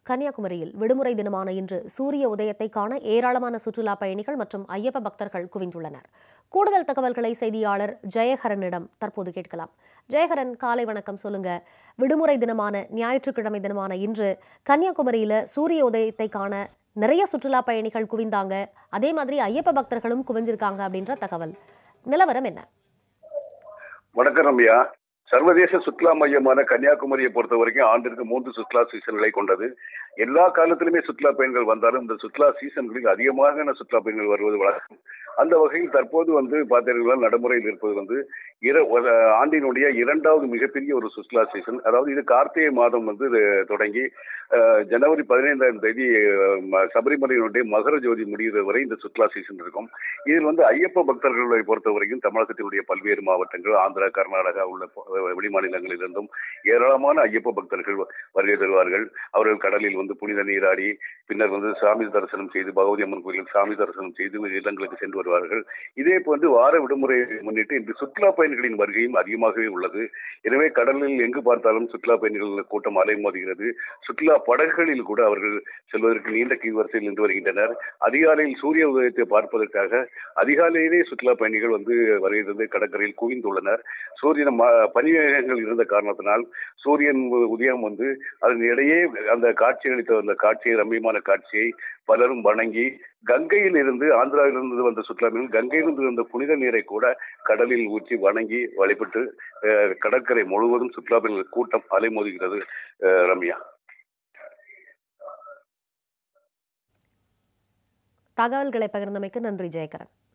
கன்னியாகுமரியில் விடுமுறை தினமான இன்று சூரிய உதயத்தை காண ஏராளமான சுற்றுலா பயணிகள் மற்றும் ஐயப்ப பக்தர்கள் குவிந்துள்ளனர் கூடுதல் தகவல்களை செய்தியாளர் ஜெயஹரனிடம் தற்போது கேட்கலாம் ஜெயஹரன் காலை வணக்கம் சொல்லுங்க விடுமுறை தினமான ஞாயிற்றுக்கிழமை தினமான இன்று கன்னியாகுமரியில சூரிய உதயத்தை காண நிறைய சுற்றுலா பயணிகள் குவிந்தாங்க அதே மாதிரி ஐயப்ப பக்தர்களும் குவிஞ்சிருக்காங்க அப்படின்ற தகவல் நிலவரம் என்ன வணக்கம் ரம்யா சர்வதேச சுற்றுலா மையமான கன்னியாகுமரியை பொறுத்த வரைக்கும் ஆண்டிற்கு மூன்று சுற்றுலா சீசன்களை கொண்டது எல்லா காலத்திலுமே சுற்றுலா பயணிகள் வந்தாலும் இந்த சுற்றுலா சீசன்களில் அதிகமாக சுற்றுலா பயணிகள் வருவது வழக்கம் அந்த வகையில் தற்போது வந்து பார்த்தீங்கன்னா நடைமுறையில் இருப்பது வந்து இர ஒரு ஆண்டினுடைய இரண்டாவது மிகப்பெரிய ஒரு சுற்றுலா சீசன் அதாவது இது கார்த்திகை மாதம் வந்து இது தொடங்கி அஹ், ஜனவரி பதினைந்தாம் தேதி அஹ், ம- சபரிமலையினுடைய மகர ஜோதி முடிகிற வரை இந்த சுற்றுலா சீசன் இருக்கும் இதில் வந்து ஐயப்ப பக்தர்களை பொறுத்த வரைக்கும் தமிழகத்தினுடைய பல்வேறு மாவட்டங்கள் ஆந்திரா கர்நாடகா உள்ள ப- வெளிமாநிலங்களிலிருந்தும் ஏராளமான ஐயப்ப பக்தர்கள் வருகை தருவார்கள் அவர்கள் கடலில் வந்து புனித நீராடி பின்னர் வந்து சாமி தரிசனம் செய்து பகவதி அம்மன் கோயிலில் சாமி தரிசனம் செய்து இல்லங்களுக்கு சென்று வருவார்கள் இதே போன்று வார விடுமுறையை முன்னிட்டு இன்று சுற்றுலா பயணிகளின் வருகையும் அதிகமாகவே உள்ளது எனவே கடலில் எங்கு பார்த்தாலும் சுற்றுலா பயணிகள் கூட்டம் அலைமோதுகிறது சுற்றுலா படகுகளில் கூட அவர்கள் செல்வதற்கு நீண்ட கீழ் வரிசையில் நின்று வருகின்றனர் அதிகாலையில் சூரிய உதயத்தை பார்ப்பதற்காக அதிகாலையிலே சுற்றுலா பயணிகள் வந்து வருகிறது கடற்கரையில் குவிந்துள்ளனர் சூரியன் ம- பனிமேகங்கள் இருந்த காரணத்தினால் சூரியன் உ- உதயம் வந்து அதன் இடையே அந்த காட்சி அளித்த அந்த காட்சியை ரம்மியமான காட்சியை பலரும் வணங்கி கங்கையில் இருந்து ஆந்திராவிலிருந்து வந்த சுற்றுலா பயணிகள் கங்கையிலிருந்து வந்த புனித நீரை கூட கடலில் ஊற்றி வணங்கி வழிபட்டு அஹ், கடற்கரை முழுவதும் சுற்றுலா பயணிகள் கூட்டம் அலைமோதுகிறது அஹ், ரம்யா தகவல்களை பகிர்ந்தமைக்கு நன்றி ஜெயகரன்